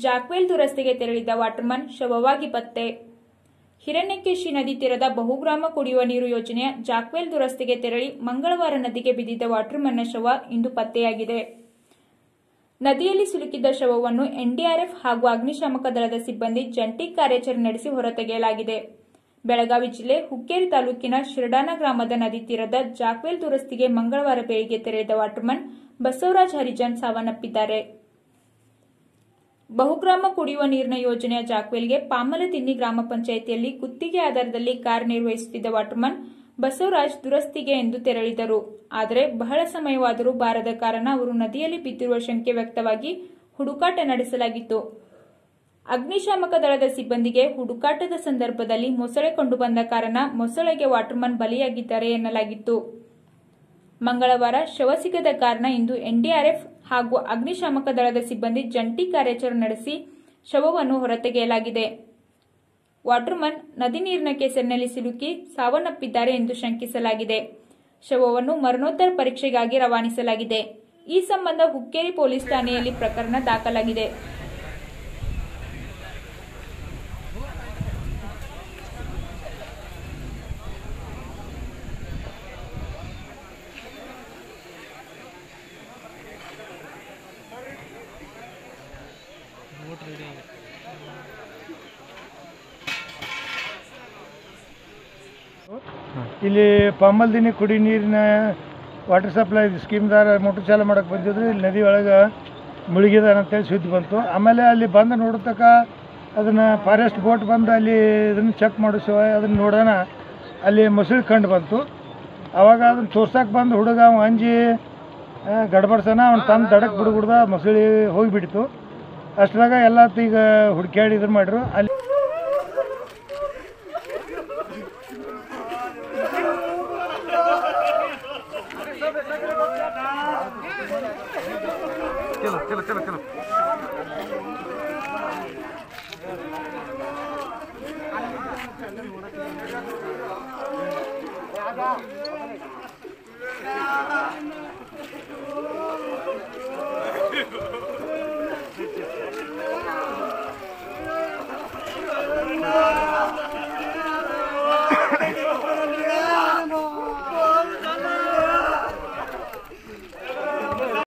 jackwell ದುರಸ್ತಿಗೆ ತೆರಳಿದ್ದ waterman ಶವವಾಗಿ ಪತ್ತೆ ಹಿರಣ್ಯಕೇಶಿ ನದಿ ತೀರದ ಬಹುಗ್ರಾಮ ಕುಡಿಯುವ ನೀರು ಯೋಜನೆಯ ಜಾಕ್ವೆಲ್ ದುರಸ್ತಿಗೆ ತೆರಳಿ ಮಂಗಳವಾರ ನದಿಗೆ ಬಿದ್ದಿದ್ದ ವಾಟರ್ಮನ್ನ ಶವ ಇಂದು ಪತ್ತೆಯಾಗಿದೆ ನದಿಯಲ್ಲಿ ಸಿಲುಕಿದ್ದ ಶವವನ್ನು ಎನ್ಡಿಆರ್ಎಫ್ ಹಾಗೂ ಅಗ್ನಿಶಾಮಕ ದಳದ ಸಿಬ್ಬಂದಿ ಜಂಟಿ ಕಾರ್ಯಾಚರಣೆ ನಡೆಸಿ ಹೊರತೆಗೆಯಲಾಗಿದೆ ಬೆಳಗಾವಿ ಜಿಲ್ಲೆ ಹುಕ್ಕೇರಿ ತಾಲೂಕಿನ ಶಿರಡಾನ ಗ್ರಾಮದ ನದಿ ತೀರದ ಜಾಕ್ವೆಲ್ ದುರಸ್ತಿಗೆ ಮಂಗಳವಾರ ಬೆಳಿಗ್ಗೆ ತೆರಳಿದ ವಾಟರ್ಮನ್ ಬಸವರಾಜ್ ಹರಿಜನ್ ಸಾವನ್ನಪ್ಪಿದ್ದಾರೆ ಬಹುಗ್ರಾಮ ಕುಡಿಯುವ ನೀರಿನ ಯೋಜನೆಯ ಜಾಕ್ವೆಲ್ಗೆ ಪಾಮಲದಿನ್ನಿ ಗ್ರಾಮ ಪಂಚಾಯಿತಿಯಲ್ಲಿ ಗುತ್ತಿಗೆ ಆಧಾರದಲ್ಲಿ ಕಾರ್ಯನಿರ್ವಹಿಸುತ್ತಿದ್ದ ವಾಟರ್ಮನ್ ಬಸವರಾಜ್ ದುರಸ್ತಿಗೆ ಎಂದು ತೆರಳಿದರು ಆದರೆ ಬಹಳ ಸಮಯವಾದರೂ ಬಾರದ ಕಾರಣ ಅವರು ನದಿಯಲ್ಲಿ ಬಿದ್ದಿರುವ ಶಂಕೆ ವ್ಯಕ್ತವಾಗಿ ಹುಡುಕಾಟ ನಡೆಸಲಾಗಿತ್ತು ಅಗ್ನಿಶಾಮಕ ದಳದ ಸಿಬ್ಬಂದಿಗೆ ಹುಡುಕಾಟದ ಸಂದರ್ಭದಲ್ಲಿ ಮೊಸಳೆ ಕಂಡುಬಂದ ಕಾರಣ ಮೊಸಳೆಗೆ ವಾಟರ್ಮನ್ ಬಲಿಯಾಗಿದ್ದಾರೆ ಎನ್ನಲಾಗಿತ್ತು ಮಂಗಳವಾರ ಶವ ಸಿಗದ ಕಾರಣ ಇಂದು ಎನ್ಡಿಆರ್ಎಫ್ ಹಾಗೂ ಅಗ್ನಿಶಾಮಕ ದಳದ ಸಿಬ್ಬಂದಿ ಜಂಟಿ ಕಾರ್ಯಾಚರಣೆ ನಡೆಸಿ ಶವವನ್ನು ಹೊರತೆಗೆಯಲಾಗಿದೆ ವಾಟರ್ಮನ್ ನದಿ ನೀರಿನ ಕೆಸರಿನಲ್ಲಿ ಸಿಲುಕಿ ಸಾವನ್ನಪ್ಪಿದ್ದಾರೆ ಎಂದು ಶಂಕಿಸಲಾಗಿದೆ ಶವವನ್ನು ಮರಣೋತ್ತರ ಪರೀಕ್ಷೆಗಾಗಿ ರವಾನಿಸಲಾಗಿದೆ ಈ ಸಂಬಂಧ ಹುಕ್ಕೇರಿ ಪೊಲೀಸ್ ಠಾಣೆಯಲ್ಲಿ ಪ್ರಕರಣ ದಾಖಲಾಗಿದೆ ಇಲ್ಲಿ ಪಾಮಲ್ದಿನಿ ಕುಡಿ ನೀರಿನ ವಾಟರ್ ಸಪ್ಲೈ ಸ್ಕೀಮ್ದಾರ ಮೋಟ್ರ್ ಚಾಲು ಮಾಡಕ್ಕೆ ಬಂದಿದ್ರು ಇಲ್ಲಿ ನದಿ ಒಳಗೆ ಮುಳುಗಿದಾರ ಅಂತೇಳಿ ಸುದ್ದಿ ಬಂತು ಆಮೇಲೆ ಅಲ್ಲಿ ಬಂದು ನೋಡತಕ್ಕ ಅದನ್ನು ಫಾರೆಸ್ಟ್ ಬೋಟ್ ಬಂದು ಅಲ್ಲಿ ಇದನ್ನು ಚೆಕ್ ಮಾಡಿಸುವ ಅದನ್ನು ನೋಡೋಣ ಅಲ್ಲಿ ಮೊಸಳೆ ಕಂಡು ಬಂತು ಅವಾಗ ಅದನ್ನು ತೋರ್ಸಕ್ಕೆ ಬಂದು ಹುಡುಗ ಅವ ಅಂಜಿ ಆ, ಗಡ್ಬಡ್ಸನ ಅವ್ನು ತಂದು ದಡಕ್ಕೆ ಬಿಡ್ಬಿಡ್ದ ಮೊಸಳೆ ಹೋಗಿಬಿಡ್ತು ಅಷ್ಟ್ರಾಗ ಎಲ್ಲ ಈಗ ಹುಡ್ಕ್ಯಾಡಿ ಇದನ್ನು ಮಾಡ್ರು ಅಲ್ಲಿ